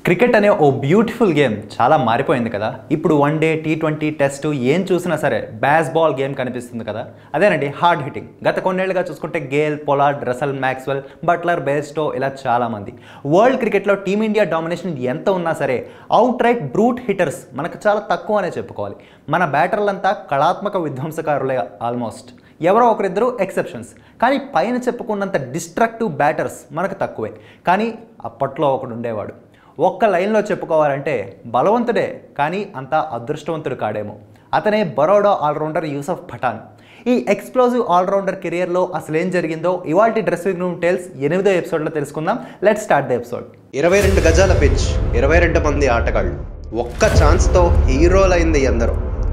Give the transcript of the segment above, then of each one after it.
cricket అనే ఓ beautiful game చాలా మారిపోయింది కదా ఇప్పుడు one day T twenty test ఏం చూసినా సరే బ్యాస్ బాల్ గేమ్ కనిపిస్తుంది కదా అదేనండి హార్డ్ హిట్టింగ్ గత కొన్నేళ్లుగా చూసుకుంటే Gayle Pollard Russell Maxwell Buttler Bairstow ఇలా చాలామంది వరల్డ్ క్రికెట్లో టీమిండియా డామినేషన్ ఎంత ఉన్నా సరే అవుట్ రైట్ బ్రూట్ హిట్టర్స్ మనకు చాలా తక్కువ అనే చెప్పుకోవాలి మన బ్యాటర్లంతా కళాత్మక విధ్వంసకారులే ఆల్మోస్ట్ ఎవరో ఒకరిద్దరు ఎక్సెప్షన్స్ కానీ పైన చెప్పుకున్నంత డిస్ట్రక్టివ్ బ్యాటర్స్ మనకు తక్కువే కానీ అప్పట్లో ఒకడు ఉండేవాడు ఒక్క లైన్లో చెప్పుకోవాలంటే బలవంతుడే కానీ అంత అదృష్టవంతుడు కాడేమో అతనే బరోడా ఆల్రౌండర్ యూసఫ్ పఠాన్ ఈ ఎక్స్ప్లోజివ్ ఆల్రౌండర్ కెరియర్లో అసలు ఏం జరిగిందో ఇవాల్టి డ్రెస్సింగ్ రూమ్ టేల్స్ ఎనిమిదో ఎపిసోడ్లో తెలుసుకుందాం లెట్ స్టార్ట్ ద ఎపిసోడ్ ఇరవై రెండు గజాల పిచ్ ఇరవై రెండు మంది ఆటగాళ్ళు ఒక్క ఛాన్స్తో హీరోలైంది ఎందరో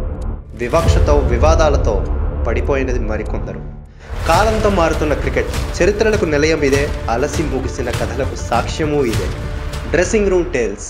వివక్షతో వివాదాలతో పడిపోయినది మరికొందరు కాలంతో మారుతున్న క్రికెట్ చరిత్రలకు నిలయం ఇదే అలసి ముగిసిన కథలకు సాక్ష్యము ఇదే dressing room tales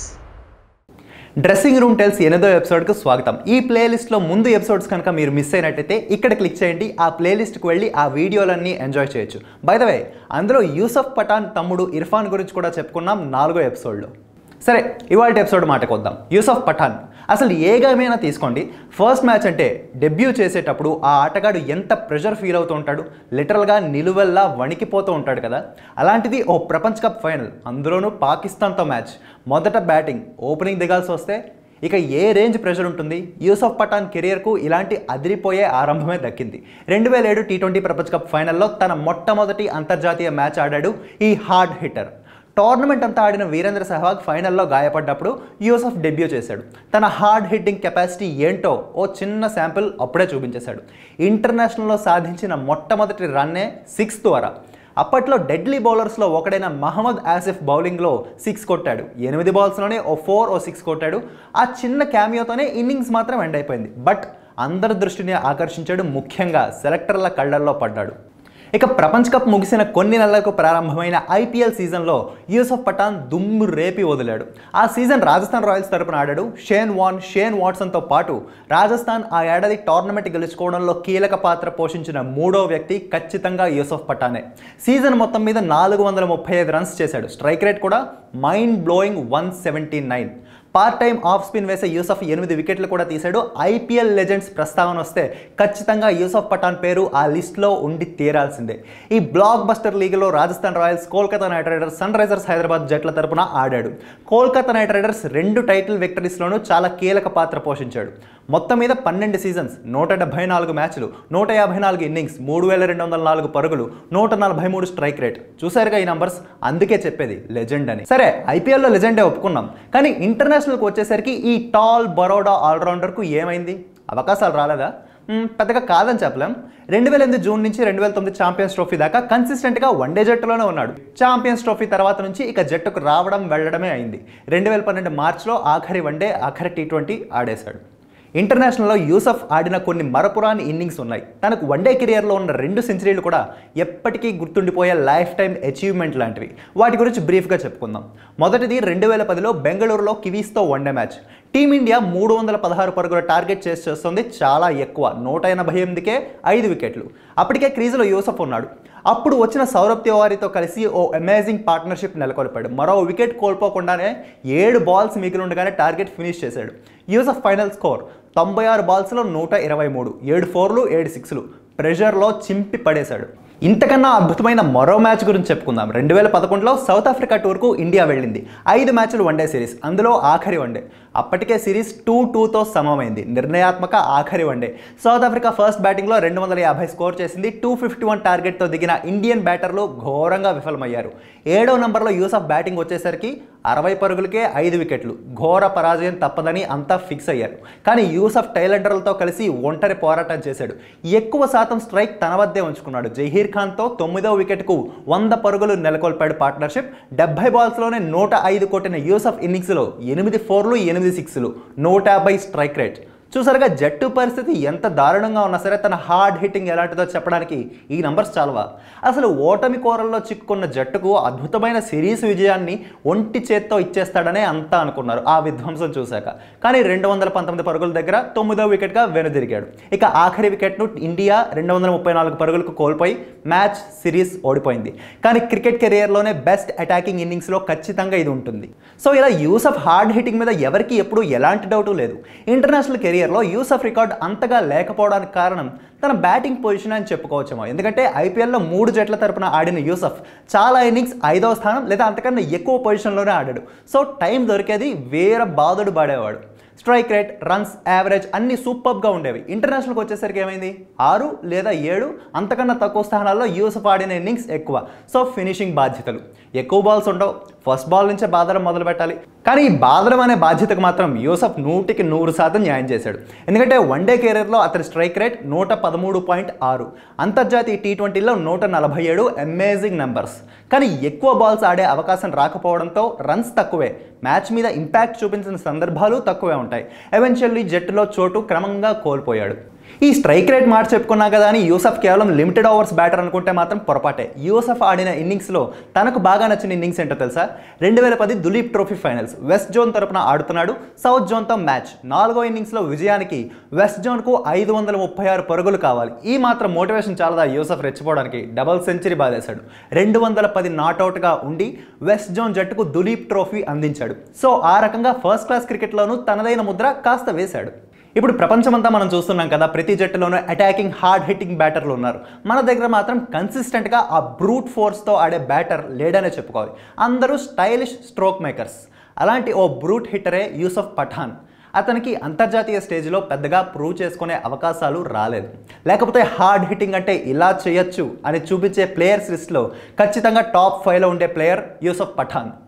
dressing room tales ఎనిమిదో ఎపిసోడ్కు స్వాగతం ఈ ప్లేలిస్ట్లో ముందు ఎపిసోడ్స్ కనుక మీరు మిస్ అయినట్టయితే ఇక్కడ క్లిక్ చేయండి ఆ ప్లేలిస్ట్కి వెళ్ళి ఆ వీడియోలన్నీ ఎంజాయ్ చేయొచ్చు బై ద వే అందులో యూసఫ్ పఠాన్ తమ్ముడు ఇర్ఫాన్ గురించి కూడా చెప్పుకున్నాం నాలుగో ఎపిసోడ్లో సరే ఇవాళ ఎపిసోడ్ మాటకు వద్దాం యూసఫ్ పఠాన్ అసలు ఏ గేమ్ అయినా తీసుకోండి ఫస్ట్ మ్యాచ్ అంటే డెబ్యూ చేసేటప్పుడు ఆ ఆటగాడు ఎంత ప్రెషర్ ఫీల్ అవుతూ ఉంటాడు లిటరల్గా నిలువెల్లా వణికిపోతూ ఉంటాడు కదా అలాంటిది ఓ ప్రపంచ కప్ ఫైనల్ అందులోనూ పాకిస్తాన్తో మ్యాచ్ మొదట బ్యాటింగ్ ఓపెనింగ్ దిగాల్సి వస్తే ఇక ఏ రేంజ్ ప్రెషర్ ఉంటుంది యూసఫ్ పఠాన్ కెరియర్కు ఇలాంటి అదిరిపోయే ఆరంభమే దక్కింది రెండు వేల ఏడు టీ ట్వంటీ ప్రపంచ కప్ ఫైనల్లో తన మొట్టమొదటి అంతర్జాతీయ మ్యాచ్ ఆడాడు ఈ హార్డ్ హిట్టర్ టోర్నమెంట్ అంతా ఆడిన వీరేంద్ర సెహ్వాగ్ ఫైనల్లో గాయపడ్డప్పుడు యూసఫ్ డెబ్యూ చేశాడు తన హార్డ్ హిట్టింగ్ కెపాసిటీ ఏంటో ఓ చిన్న శాంపిల్ అప్పుడే చూపించేశాడు ఇంటర్నేషనల్లో సాధించిన మొట్టమొదటి రన్నే సిక్స్ ద్వారా అప్పట్లో డెడ్లీ బౌలర్స్లో ఒకడైన మహమ్మద్ ఆసిఫ్ బౌలింగ్లో సిక్స్ కొట్టాడు ఎనిమిది బాల్స్లోనే ఓ ఫోర్ ఓ సిక్స్ కొట్టాడు ఆ చిన్న క్యామియోతోనే ఇన్నింగ్స్ మాత్రం ఎండ్ అయిపోయింది బట్ అందరి దృష్టిని ఆకర్షించాడు ముఖ్యంగా సెలెక్టర్ల కళ్ళల్లో పడ్డాడు ఇక ప్రపంచ కప్ ముగిసిన కొన్ని నెలలకు ప్రారంభమైన ఐపీఎల్ సీజన్లో యూసఫ్ పఠాన్ దుమ్ము రేపి వదిలాడు ఆ సీజన్ రాజస్థాన్ రాయల్స్ తరపున ఆడాడు షేన్ వాన్ షేన్ వాట్సన్తో పాటు రాజస్థాన్ ఆ ఏడాది టోర్నమెంట్ గెలుచుకోవడంలో కీలక పాత్ర పోషించిన మూడో వ్యక్తి ఖచ్చితంగా యూసఫ్ పఠానే సీజన్ మొత్తం మీద నాలుగు వందల ముప్పై ఐదు రన్స్ చేశాడు స్ట్రైక్ రేట్ కూడా mind blowing one seventy nine part time off spin వేసే యూసఫ్ ఎనిమిది వికెట్లు కూడా తీశాడు ఐపీఎల్ లెజెండ్స్ ప్రస్తావన వస్తే ఖచ్చితంగా యూసఫ్ పఠాన్ పేరు ఆ లిస్ట్లో ఉండి తీరాల్సిందే ఈ బ్లాక్ బస్టర్ లీగ్లో Rajasthan Royals Kolkata Knight Riders Sunrisers Hyderabad జట్ల తరపున ఆడాడు కోల్కతా నైట్ రైడర్స్ రెండు టైటిల్ విక్టరీస్లోనూ చాలా కీలక పాత్ర పోషించాడు మొత్తం మీద పన్నెండు సీజన్స్ నూట డెబ్బై నాలుగు మ్యాచ్లు నూట యాభై నాలుగు ఇన్నింగ్స్ మూడు వేల రెండు వందల నాలుగు పరుగులు నూట నలభై మూడు స్ట్రైక్ రేట్ చూసారుగా ఈ నంబర్స్ అందుకే చెప్పేది లెజెండ్ అని సరే ఐపీఎల్లో లెజెండే ఒప్పుకున్నాం కానీ ఇంటర్నేషనల్కి వచ్చేసరికి ఈ టాల్ బరోడా ఆల్రౌండర్కు ఏమైంది అవకాశాలు రాలేదా మ్మ్, పెద్దగా కాదని చెప్పలేం రెండు వేల ఎనిమిది జూన్ నుంచి రెండు వేల తొమ్మిది ఛాంపియన్స్ ట్రోఫీ దాకా కన్సిస్టెంట్గా వన్డే జట్టులోనే ఉన్నాడు ఛాంపియన్స్ ట్రోఫీ తర్వాత నుంచి ఇక జట్టుకు రావడం వెళ్ళడమే అయింది రెండు వేల పన్నెండు మార్చ్లో ఆఖరి వన్డే ఆఖరి టీ ట్వంటీ ఆడేశాడు ఇంటర్నేషనల్లో యూసఫ్ ఆడిన కొన్ని మరపురాని ఇన్నింగ్స్ ఉన్నాయి తనకు వన్డే కెరియర్లో ఉన్న రెండు సెంచరీలు కూడా ఎప్పటికీ గుర్తుండిపోయే లైఫ్ టైం అచీవ్మెంట్ లాంటివి వాటి గురించి బ్రీఫ్గా చెప్పుకుందాం మొదటిది రెండు వేల పదిలో బెంగళూరులో కివీస్తో వన్డే మ్యాచ్ టీమిండియా మూడు వందల పదహారు పరుగుల టార్గెట్ చేసి చేస్తుంది చాలా ఎక్కువ నూట ఎనభై ఎనిమిదికే ఐదు వికెట్లు అప్పటికే క్రీజులో యూసఫ్ ఉన్నాడు అప్పుడు వచ్చిన సౌరభ్ తివారీతో కలిసి ఓ అమేజింగ్ పార్ట్నర్షిప్ నెలకొల్పాడు మరో వికెట్ కోల్పోకుండానే ఏడు బాల్స్ మిగిలి ఉండగానే టార్గెట్ ఫినిష్ చేశాడు యూసఫ్ ఫైనల్ స్కోర్ తొంభై ఆరు బాల్స్లో నూట ఇరవై మూడు ఏడు ఫోర్లు ఏడు సిక్స్లు ప్రెషర్లో చింపి పడేశాడు ఇంతకన్నా అద్భుతమైన మరో మ్యాచ్ గురించి చెప్పుకుందాం రెండు వేల పదకొండులో సౌత్ ఆఫ్రికా టూర్కు ఇండియా వెళ్ళింది ఐదు మ్యాచ్లు వన్డే సిరీస్ అందులో ఆఖరి వన్డే అప్పటికే సిరీస్ టూ టూతో సమమైంది నిర్ణయాత్మక ఆఖరి వన్డే సౌత్ ఆఫ్రికా ఫస్ట్ బ్యాటింగ్లో రెండు వందల యాభై స్కోర్ చేసింది టూ ఫిఫ్టీ వన్ టార్గెట్తో దిగిన ఇండియన్ బ్యాటర్లు ఘోరంగా విఫలమయ్యారు ఏడో నంబర్లో యూసఫ్ బ్యాటింగ్ వచ్చేసరికి అరవై పరుగులకే ఐదు వికెట్లు ఘోర పరాజయం తప్పదని అంతా ఫిక్స్ అయ్యారు కానీ యూసఫ్ టైలెండర్లతో కలిసి ఒంటరి పోరాటం చేశాడు ఎక్కువ శాతం స్ట్రైక్ తన వద్దే ఉంచుకున్నాడు జహీర్ ఖాన్తో తొమ్మిదో వికెట్కు వంద పరుగులు నెలకొల్పాడు పార్ట్నర్షిప్ డెబ్బై బాల్స్లోనే నూట ఐదు కొట్టిన యూసఫ్ ఇన్నింగ్స్లో ఎనిమిది ఫోర్లు ఎనిమిది సిక్స్లు నూట యాభై స్ట్రైక్ రేట్ చూసారుగా జట్టు పరిస్థితి ఎంత దారుణంగా ఉన్నా సరే తన హార్డ్ హిట్టింగ్ ఎలాంటిదో చెప్పడానికి ఈ నంబర్స్ చాలవా అసలు ఓటమి కోరల్లో చిక్కుకున్న జట్టుకు అద్భుతమైన సిరీస్ విజయాన్ని ఒంటి చేత్తో ఇచ్చేస్తాడనే అంతా అనుకున్నారు ఆ విధ్వంసం చూశాక కానీ రెండు వందల పంతొమ్మిది పరుగుల దగ్గర తొమ్మిదో వికెట్గా వెనుదిరిగాడు ఇక ఆఖరి వికెట్ను ఇండియా రెండు వందల ముప్పై నాలుగు పరుగులకు కోల్పోయి మ్యాచ్ సిరీస్ ఓడిపోయింది కానీ క్రికెట్ కెరియర్లోనే బెస్ట్ అటాకింగ్ ఇన్నింగ్స్లో ఖచ్చితంగా ఇది ఉంటుంది సో ఇలా యూసఫ్ హార్డ్ హిట్టింగ్ మీద ఎవరికి ఎప్పుడు ఎలాంటి డౌటు లేదు ఇంటర్నేషనల్ కెరియర్లో యూసఫ్ రికార్డ్ అంతగా లేకపోవడానికి కారణం తన బ్యాటింగ్ పొజిషన్ అని చెప్పుకోవచ్చేమో ఎందుకంటే ఐపీఎల్లో మూడు జట్ల తరపున ఆడిన యూసఫ్ చాలా ఇన్నింగ్స్ ఐదవ స్థానం లేదా అంతకన్నా ఎక్కువ పొజిషన్లోనే ఆడాడు సో టైం దొరికేది వేరే బాధుడు పడేవాడు స్ట్రైక్ రేట్ రన్స్ యావరేజ్ అన్ని సూపర్గా ఉండేవి ఇంటర్నేషనల్కి వచ్చేసరికి ఏమైంది ఆరు లేదా ఏడు అంతకన్నా తక్కువ స్థానాల్లో యూసఫ్ ఆడిన ఇన్నింగ్స్ ఎక్కువ సో ఫినిషింగ్ బాధ్యతలు ఎక్కువ బాల్స్ ఉండవు ఫస్ట్ బాల్ నుంచే బాధడం మొదలు పెట్టాలి కానీ ఈ బాధడం అనే బాధ్యతకు మాత్రం యూసఫ్ నూటికి నూరు శాతం న్యాయం చేశాడు ఎందుకంటే వన్డే కెరీర్లో అతని స్ట్రైక్ రేట్ నూట పదమూడు పాయింట్ ఆరు అంతర్జాతీయ టీ ట్వంటీలో నూట నలభై ఏడు అమేజింగ్ నెంబర్స్ కానీ ఎక్కువ బాల్స్ ఆడే అవకాశం రాకపోవడంతో రన్స్ తక్కువే మ్యాచ్ మీద ఇంపాక్ట్ చూపించిన సందర్భాలు తక్కువే ఉంటాయి ఎవెన్చువల్లీ జట్టులో చోటు క్రమంగా కోల్పోయాడు ఈ స్ట్రైక్ రేట్ మాట చెప్పుకున్నా కదా అని యూసఫ్ కేవలం లిమిటెడ్ ఓవర్స్ బ్యాటర్ అనుకుంటే మాత్రం పొరపాటే యూసఫ్ ఆడిన ఇన్నింగ్స్లో తనకు బాగా నచ్చిన ఇన్నింగ్స్ ఏంటో తెలుసా రెండు వేల పది Duleep trophy finals west zone తరపున ఆడుతున్నాడు సౌత్ జోన్తో మ్యాచ్ నాలుగో ఇన్నింగ్స్లో విజయానికి వెస్ట్ జోన్కు ఐదు వందల ముప్పై ఆరు పరుగులు కావాలి ఈ మాత్రం మోటివేషన్ చాలదా యూసఫ్ రెచ్చిపోవడానికి డబల్ సెంచరీ బాధేశాడు రెండు వందల పది నాట్అవుట్గా ఉండి వెస్ట్ జోన్ జట్టుకు దులీప్ ట్రోఫీ అందించాడు సో ఆ రకంగా ఫస్ట్ క్లాస్ క్రికెట్లోనూ తనదైన ముద్ర కాస్త వేశాడు ఇప్పుడు ప్రపంచమంతా మనం చూస్తున్నాం కదా ప్రతి జట్టులోనూ అటాకింగ్ హార్డ్ హిట్టింగ్ బ్యాటర్లు ఉన్నారు మన దగ్గర మాత్రం కన్సిస్టెంట్గా ఆ బ్రూట్ ఫోర్స్తో ఆడే బ్యాటర్ లేడనే చెప్పుకోవాలి అందరూ స్టైలిష్ స్ట్రోక్ మేకర్స్ అలాంటి ఓ బ్రూట్ హిట్టరే యూసఫ్ పఠాన్ అతనికి అంతర్జాతీయ స్టేజ్లో పెద్దగా ప్రూవ్ చేసుకునే అవకాశాలు రాలేదు లేకపోతే హార్డ్ హిట్టింగ్ అంటే ఇలా చేయొచ్చు అని చూపించే ప్లేయర్స్ లిస్ట్లో ఖచ్చితంగా టాప్ ఫైవ్లో ఉండే ప్లేయర్ యూసఫ్ పఠాన్